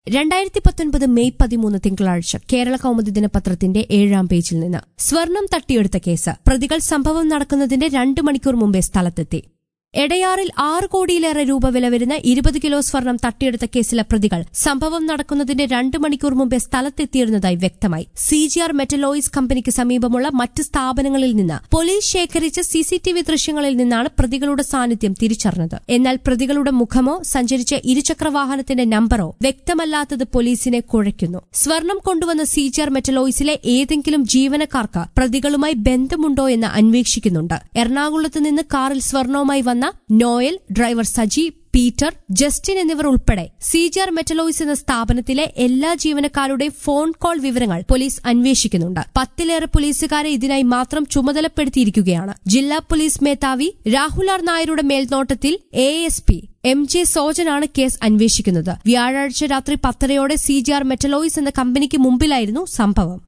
രണ്ടായിരത്തി പത്തൊൻപത് മെയ് പതിമൂന്ന് തിങ്കളാഴ്ച കേരള കൗമുദി ദിനപത്രത്തിന്റെ ഏഴാം പേജിൽ നിന്ന് സ്വർണം തട്ടിയെടുത്ത കേസ് പ്രതികൾ സംഭവം നടക്കുന്നതിന്റെ രണ്ട് മണിക്കൂർ മുമ്പേ സ്ഥലത്തെത്തി എടയാറിൽ ആറ് കോടിയിലേറെ രൂപ വില വരുന്ന ഇരുപത് കിലോ സ്വർണം തട്ടിയെടുത്ത കേസിലെ പ്രതികൾ സംഭവം നടക്കുന്നതിന്റെ രണ്ട് മണിക്കൂർ മുമ്പേ സ്ഥലത്തെത്തിയിരുന്നതായി വ്യക്തമായി സി ജി ആർ മെറ്റലോയിസ് കമ്പനിക്ക് സമീപമുള്ള മറ്റ് സ്ഥാപനങ്ങളിൽ നിന്ന് പോലീസ് ശേഖരിച്ച സിസിടിവി ദൃശ്യങ്ങളിൽ നിന്നാണ് പ്രതികളുടെ സാന്നിധ്യം തിരിച്ചറിഞ്ഞത് എന്നാൽ പ്രതികളുടെ മുഖമോ സഞ്ചരിച്ച ഇരുചക്ര വാഹനത്തിന്റെ നമ്പറോ വ്യക്തമല്ലാത്തത് പോലീസിനെ കുഴയ്ക്കുന്നു സ്വർണം കൊണ്ടുവന്ന സി ജി ആർ മെറ്റലോയിസിലെ ഏതെങ്കിലും ജീവനക്കാർക്ക് പ്രതികളുമായി ബന്ധമുണ്ടോ എന്ന് അന്വേഷിക്കുന്നുണ്ട് എറണാകുളത്ത് നിന്ന് കാറിൽ സ്വർണവുമായി വന്ന നോയൽ ഡ്രൈവർ സജി പീറ്റർ ജസ്റ്റിൻ എന്നിവർ ഉൾപ്പെടെ സിജിആർ മെറ്റലോയിസ് എന്ന സ്ഥാപനത്തിലെ എല്ലാ ജീവനക്കാരുടെയും ഫോൺ കോൾ വിവരങ്ങൾ പോലീസ് അന്വേഷിക്കുന്നുണ്ട് പത്തിലേറെ പോലീസുകാരെ ഇതിനായി മാത്രം ചുമതലപ്പെടുത്തിയിരിക്കുകയാണ് ജില്ലാ പോലീസ് മേധാവി രാഹുൽ ആർ നായരുടെ മേൽനോട്ടത്തിൽ A S P M J സോജനാണ് കേസ് അന്വേഷിക്കുന്നത് വ്യാഴാഴ്ച രാത്രി പത്തരയോടെ സിജിആർ മെറ്റലോയിസ് എന്ന കമ്പനിക്ക് മുമ്പിലായിരുന്നു സംഭവം